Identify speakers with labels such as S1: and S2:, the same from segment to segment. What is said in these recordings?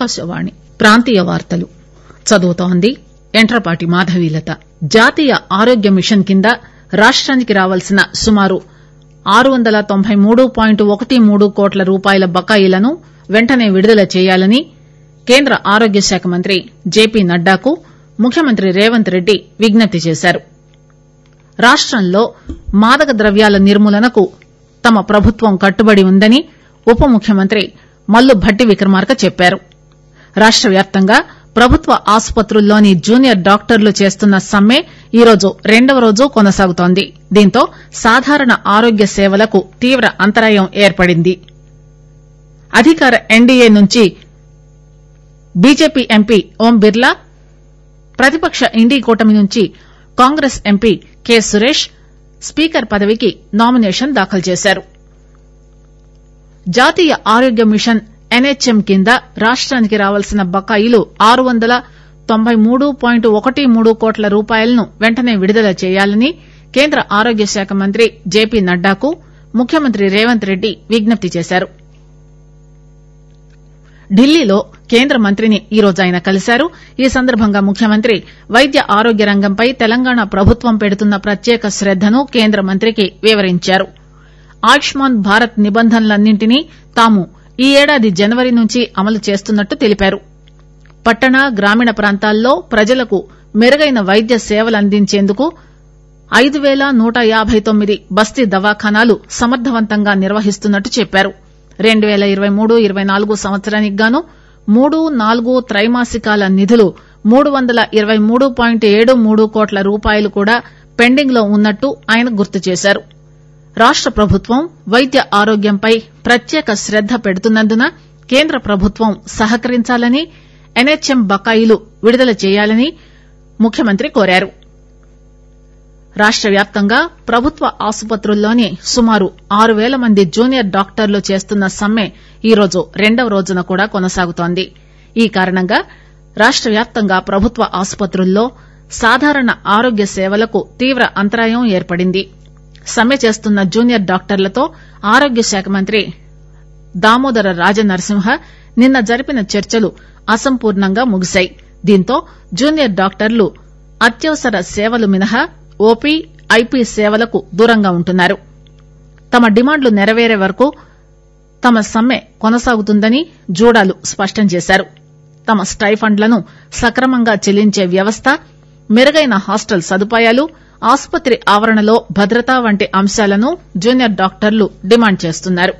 S1: ఆకాశవాణి ప్రాంతీయ వార్తలు చదువుతోంది ఎంట్రపాటి మాధవీలత జాతీయ ఆరోగ్య మిషన్ కింద రాష్టానికి రావాల్సిన సుమారు ఆరు వందల తొంభై మూడు పాయింట్ ఒకటి మూడు కోట్ల రూపాయల బకాయిలను వెంటనే విడుదల చేయాలని కేంద్ర ఆరోగ్య శాఖ మంత్రి జేపీ నడ్డాకు ముఖ్యమంత్రి రేవంత్ రెడ్డి విజ్ఞప్తి చేశారు రాష్టంలో మాదక ద్రవ్యాల నిర్మూలనకు తమ ప్రభుత్వం కట్టుబడి ఉందని ఉప ముఖ్యమంత్రి మల్లు భట్టి విక్రమార్క చెప్పారు రాష్ట వ్యాప్తంగా ప్రభుత్వ ఆసుపత్రుల్లోని జూనియర్ డాక్టర్లు చేస్తున్న సమ్మె ఈరోజు రెండవ రోజు కొనసాగుతోంది దీంతో సాధారణ ఆరోగ్య సేవలకు తీవ్ర అంతరాయం ఏర్పడింది అధికార ఎన్డీఏ నుంచి బీజేపీ ఎంపీ ఓం బిర్లా ప్రతిపక్ష ఇండీ కూటమి నుంచి Congress MP K Suresh speaker పదవికి నామినేషన్ దాఖలు చేశారు జాతీయ ఆరోగ్య మిషన్ ఎన్హెచ్ఎం కింద రాష్టానికి రావాల్సిన బకాయిలు ఆరు వందల తొంభై మూడు పాయింట్ ఒకటి మూడు కోట్ల రూపాయలను వెంటనే విడుదల చేయాలని కేంద్ర ఆరోగ్య శాఖ మంత్రి జేపీ నడ్డాకు ముఖ్యమంత్రి రేవంత్ రెడ్డి విజ్ఞప్తి చేశారు ఢిల్లీలో కేంద్ర మంత్రిని ఈరోజు ఆయన కలిశారు ఈ సందర్భంగా ముఖ్యమంత్రి వైద్య ఆరోగ్య రంగంపై తెలంగాణ ప్రభుత్వం పెడుతున్న ప్రత్యేక శ్రద్దను కేంద్ర మంత్రికి వివరించారు ఆయుష్మాన్ భారత్ నిబంధనలన్నింటినీ తాము ఈ ఏడాది జనవరి నుంచి అమలు చేస్తున్నట్టు తెలిపారు పట్టణ గ్రామీణ ప్రాంతాల్లో ప్రజలకు మెరుగైన వైద్య సేవలందించేందుకు ఐదు పేల నూట యాబై తొమ్మిది బస్తీ దవాఖానాలు సమర్దవంతంగా నిర్వహిస్తున్నట్టు చెప్పారు రెండు పేల ఇరవై మూడు ఇరవై నాలుగు సంవత్సరానికి గాను మూడు నాలుగు త్రైమాసికాల నిధులు మూడు వందల ఇరవై మూడు పాయింట్ ఏడు మూడు కోట్ల రూపాయలు కూడా పెండింగ్ లో ఉన్నట్టు ఆయన గుర్తు చేశారు రాష్ట ప్రభుత్వం వైద్య ఆరోగ్యంపై ప్రత్యేక శ్రద్ద పెడుతున్నందున కేంద్ర ప్రభుత్వం సహకరించాలని ఎన్హెచ్ఎం బకాయిలు విడుదల చేయాలని ముఖ్యమంత్రి కోరారు రాష్ట వ్యాప్తంగా ప్రభుత్వ ఆసుపత్రుల్లోని సుమారు ఆరు పేల మంది జూనియర్ డాక్టర్లు చేస్తున్న సమ్మె ఈరోజు రెండవ రోజున కూడా కొనసాగుతోంది ఈ కారణంగా రాష్ట వ్యాప్తంగా ప్రభుత్వ ఆసుపత్రుల్లో సాధారణ ఆరోగ్య సేవలకు తీవ్ర అంతరాయం ఏర్పడింది సమ్మె చేస్తున్న జూనియర్ డాక్టర్లతో ఆరోగ్య శాఖ మంత్రి దామోదర రాజనరసింహ నిన్న జరిపిన చర్చలు అసంపూర్ణంగా ముగిశాయి దీంతో జూనియర్ డాక్టర్లు అత్యవసర సేవలు మినహా ఓపీ ఐపీ సేవలకు దూరంగా ఉంటున్నారు తమ డిమాండ్లు నెరవేరే వరకు తమ సమ్మె కొనసాగుతుందని జూడాలు స్పష్టం చేశారు తమ స్టైఫండ్లను సక్రమంగా చెల్లించే వ్యవస్థ మెరుగైన హాస్టల్ సదుపాయాలు ఆసుపత్రి ఆవరణలో భద్రత వంటి అంశాలను జూనియర్ డాక్టర్లు డిమాండ్ చేస్తున్నారు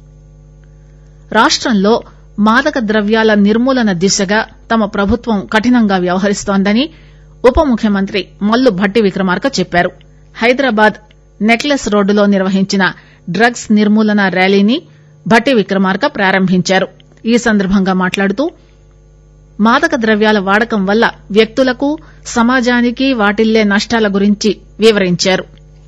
S1: రాష్టంలో మాదక ద్రవ్యాల నిర్మూలన దిశగా తమ ప్రభుత్వం కఠినంగా వ్యవహరిస్తోందని ఉప ముఖ్యమంత్రి మల్లు భట్టి విక్రమార్క చెప్పారు హైదరాబాద్ నెక్లెస్ రోడ్డులో నిర్వహించిన డ్రగ్స్ నిర్మూలన ర్యాలీని భట్టి విక్రమార్క ప్రారంభించారు ఈ సందర్భంగా మాట్లాడుతూ మాదక ద్రవ్యాల వాడకం వల్ల వ్యక్తులకు సమాజానికి వాటిల్లే నష్టాల గురించి వివరించారు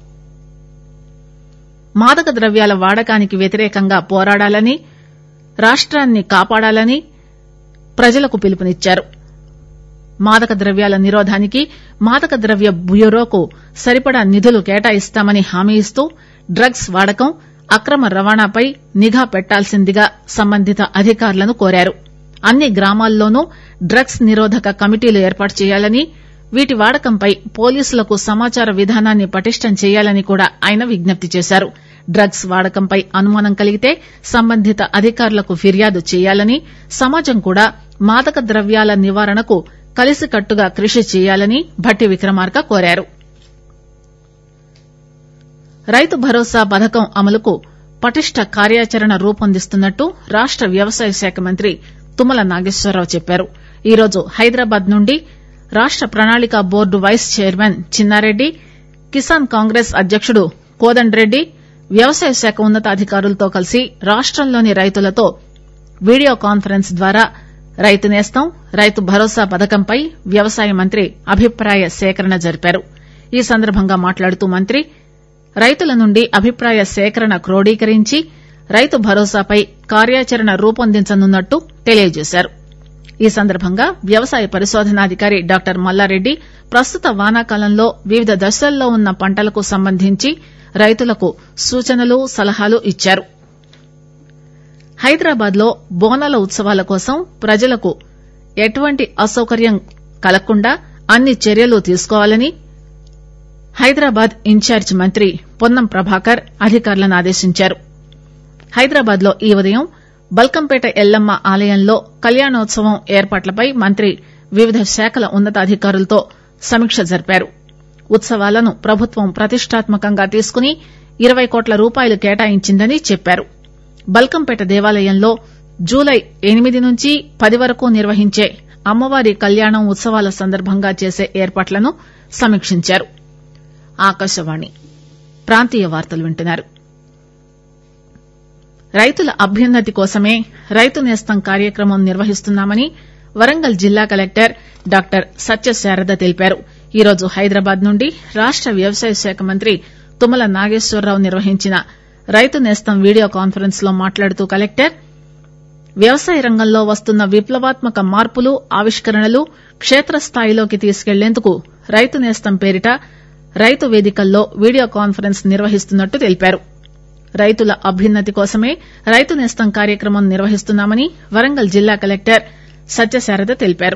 S1: మాదక ద్రవ్యాల వాడకానికి వ్యతిరేకంగా పోరాడాలని రాష్ట్రాన్ని కాపాడాలని ప్రజలకు పిలుపునిచ్చారు మాదక ద్రవ్యాల నిరోధానికి మాదక ద్రవ్య బ్యూరోకు సరిపడా నిధులు కేటాయిస్తామని హామీ ఇస్తూ డ్రగ్స్ వాడకం అక్రమ రవాణాపై నిఘా పెట్టాల్సిందిగా సంబంధిత అధికారులను కోరారు అన్ని గ్రామాల్లోనూ డ్రగ్స్ నిరోధక కమిటీలు ఏర్పాటు చేయాలని వీటి వాడకంపై పోలీసులకు సమాచార విధానాన్ని పటిష్టం చేయాలని కూడా ఆయన విజ్ఞప్తి చేశారు డ్రగ్స్ వాడకంపై అనుమానం కలిగితే సంబంధిత అధికారులకు ఫిర్యాదు చేయాలని సమాజం కూడా మాదక ద్రవ్యాల నివారణకు కలిసికట్టుగా కృషి చేయాలని భట్టి విక్రమార్క కోరారు రైతు భరోసా పథకం అమలుకు పటిష్ట కార్యాచరణ రూపొందిస్తున్నట్టు రాష్ట వ్యవసాయ శాఖ మంత్రి తుమ్మల నాగేశ్వరరావు చెప్పారు ఈరోజు హైదరాబాద్ నుండి రాష్ట ప్రణాళిక board vice chairman Chinnareddy Kisan Congress అధ్యకుడు కోదండ్రెడ్డి వ్యవసాయ శాఖ ఉన్నతాధికారులతో కలిసి రాష్టంలోని రైతులతో వీడియో కాన్ఫరెన్స్ ద్వారా రైతు నేస్తం రైతు భరోసా పథకంపై వ్యవసాయ మంత్రి అభిప్రాయ సేకరణ జరిపారు ఈ సందర్భంగా మాట్లాడుతూ మంత్రి రైతుల నుండి అభిప్రాయ సేకరణ క్రోడీకరించి రైతు భరోసాపై కార్యాచరణ రూపొందించనున్నట్టు తెలియజేశారు ఈ సందర్భంగా వ్యవసాయ పరిశోధనాధికారి డాక్టర్ మల్లారెడ్డి ప్రస్తుత వానాకాలంలో వివిధ దశల్లో ఉన్న పంటలకు సంబంధించి రైతులకు సూచనలు సలహాలు ఇచ్చారు హైదరాబాద్ లో బోనాల ఉత్సవాల కోసం ప్రజలకు ఎటువంటి అసౌకర్యం కలగకుండా అన్ని చర్యలు తీసుకోవాలని హైదరాబాద్ ఇన్ఛార్జి మంత్రి పొన్నం ప్రభాకర్ అధికారులను ఆదేశించారు హైదరాబాద్ లో ఈ ఉదయం బల్కంపేట ఎల్లమ్మ ఆలయంలో కళ్యాణోత్సవం ఏర్పాట్లపై మంత్రి వివిధ శాఖల ఉన్నతాధికారులతో సమీక్ష జరిపారు ఉత్సవాలను ప్రభుత్వం ప్రతిష్టాత్మకంగా తీసుకుని ఇరవై కోట్ల రూపాయలు కేటాయించిందని చెప్పారు బల్కంపేట దేవాలయంలో జూలై ఎనిమిది నుంచి పది వరకు నిర్వహించే అమ్మవారి కళ్యాణం ఉత్సవాల సందర్భంగా చేసే ఏర్పాట్లను సమీక్షించారు ఆకాశవాణి ప్రాంతీయ వార్తలు వింటున్నారు రైతుల అభ్యున్నతి కోసమే రైతు నేస్తం కార్యక్రమం నిర్వహిస్తున్నామని వరంగల్ జిల్లా కలెక్టర్ డాక్టర్ సత్యశారద తెలిపారు ఈరోజు హైదరాబాద్ నుండి రాష్ట వ్యవసాయ శాఖ మంత్రి తుమ్మల నాగేశ్వరరావు నిర్వహించిన రైతు నేస్తం వీడియో కాన్ఫరెన్స్ లో మాట్లాడుతూ కలెక్టర్ వ్యవసాయ రంగంలో వస్తున్న విప్లవాత్మక మార్పులు ఆవిష్కరణలు క్షేత్రస్థాయిలోకి తీసుకెళ్లేందుకు రైతు నేస్తం పేరిట రైతు వేదికల్లో వీడియో కాన్ఫరెన్స్ నిర్వహిస్తున్నట్టు తెలిపారు రైతుల అభ్యున్నతి కోసమే రైతు నేస్తం కార్యక్రమం నిర్వహిస్తున్నామని వరంగల్ జిల్లా కలెక్టర్ సత్యశారద తెలిపారు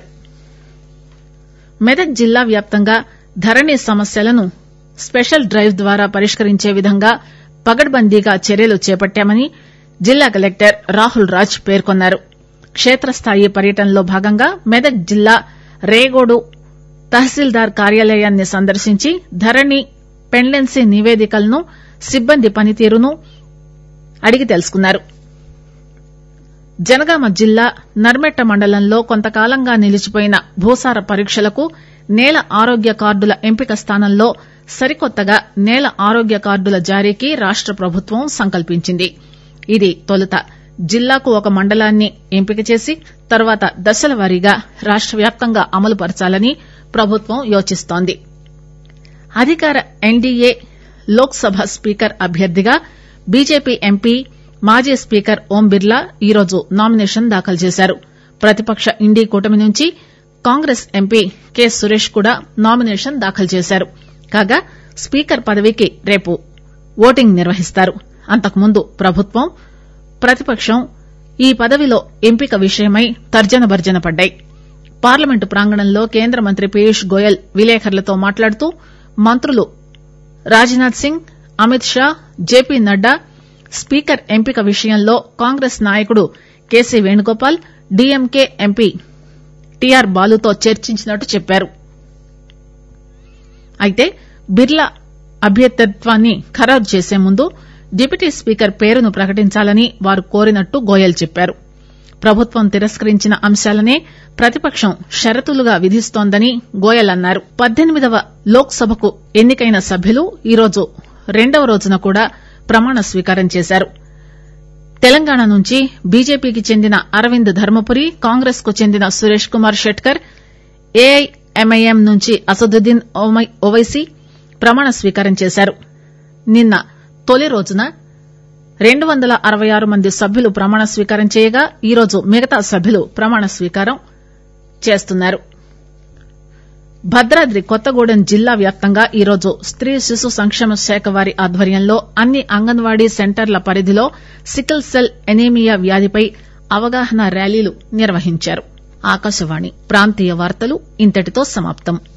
S1: మెదక్ జిల్లా వ్యాప్తంగా ధరణి సమస్యలను స్పెషల్ డ్రైవ్ ద్వారా పరిష్కరించే విధంగా పగడ్బందీగా చర్యలు చేపట్టామని జిల్లా కలెక్టర్ రాహుల్ రాజ్ పేర్కొన్నారు క్షేత్రస్థాయి పర్యటనలో భాగంగా మెదక్ జిల్లా రేగోడు తహసీల్దార్ కార్యాలయాన్ని సందర్శించి ధరణి పెండెన్సీ నివేదికలను సిబ్బంది పనితీరును అడిగి తెలుసుకున్నారు జనగామ జిల్లా నర్మెట్ట మండలంలో కొంతకాలంగా నిలిచిపోయిన భూసార పరీక్షలకు నేల ఆరోగ్య కార్డుల ఎంపిక స్థానంలో సరికొత్తగా నేల ఆరోగ్య కార్డుల జారీకి రాష్ట ప్రభుత్వం సంకల్పించింది ఇది తొలుత జిల్లాకు ఒక మండలాన్ని ఎంపిక చేసి తర్వాత దశల వారీగా రాష్ట వ్యాప్తంగా అమలు పరచాలని ప్రభుత్వం యోచిస్తోంది అధికార ఎన్డీఏ లోక్ సభ స్పీకర్ అభ్యర్థిగా బీజేపీ ఎంపీ మాజీ స్పీకర్ ఓం బిర్లా ఈరోజు నామినేషన్ దాఖలు చేశారు ప్రతిపక్ష ఇండీ కూటమి నుంచి కాంగ్రెస్ ఎంపీ కె సురేష్ కూడా నామినేషన్ దాఖలు చేశారు కాగా స్పీకర్ పదవికి రేపు ఓటింగ్ నిర్వహిస్తారు అంతకుముందు ప్రభుత్వం ప్రతిపక్షం ఈ పదవిలో ఎంపిక విషయమై తర్జన భర్జన పడ్డాయి పార్లమెంటు ప్రాంగణంలో కేంద్ర మంత్రి పీయూష్ గోయల్ విలేకరులతో మాట్లాడుతూ మంత్రులు రాజ్నాథ్ సింగ్ అమిత్ షా జేపీ నడ్డా స్పీకర్ ఎంపిక విషయంలో కాంగ్రెస్ నాయకుడు KC Venugopal DMK MP TR బాలుతో చర్చించినట్టు చెప్పారు అయితే బిర్లా అభ్యర్థిత్వాన్ని ఖరారు చేసే ముందు డిప్యూటీ స్పీకర్ పేరును ప్రకటించాలని వారు కోరినట్టు గోయల్ చెప్పారు ప్రభుత్వం తిరస్కరించిన అంశాలనే ప్రతిపక్షం షరతులుగా విధిస్తోందని గోయల్ అన్నారు పద్దెనిమిదవ లోక్ సభకు ఎన్నికైన సభ్యులు ఈరోజు రెండవ రోజున కూడా ప్రమాణ స్వీకారం చేశారు తెలంగాణ నుంచి బీజేపీకి చెందిన అరవింద్ ధర్మపురి కాంగ్రెస్ కు చెందిన సురేష్ కుమార్ షెట్కర్ ఏఐఎంఐఎం నుంచి అసదుద్దీన్ ఓవైసీ ప్రమాణ స్వీకారం చేశారు నిన్న తొలి రోజున రెండు వందల అరవై ఆరు మంది సభ్యులు ప్రమాణ స్వీకారం చేయగా ఈరోజు మిగతా సభ్యులు ప్రమాణ స్వీకారం చేస్తున్నారు భద్రాద్రి కొత్తగూడెం జిల్లా వ్యాప్తంగా ఈరోజు స్త్రీ శిశు సంక్షేమ శాఖ వారి ఆధ్వర్యంలో అన్ని అంగన్వాడీ సెంటర్ల పరిధిలో సికిల్ సెల్ ఎనీమియా వ్యాధిపై అవగాహన ర్యాలీలు నిర్వహించారు ఆకాశవాణి ప్రాంతీయ వార్తలు ఇంతటితో సమాప్తం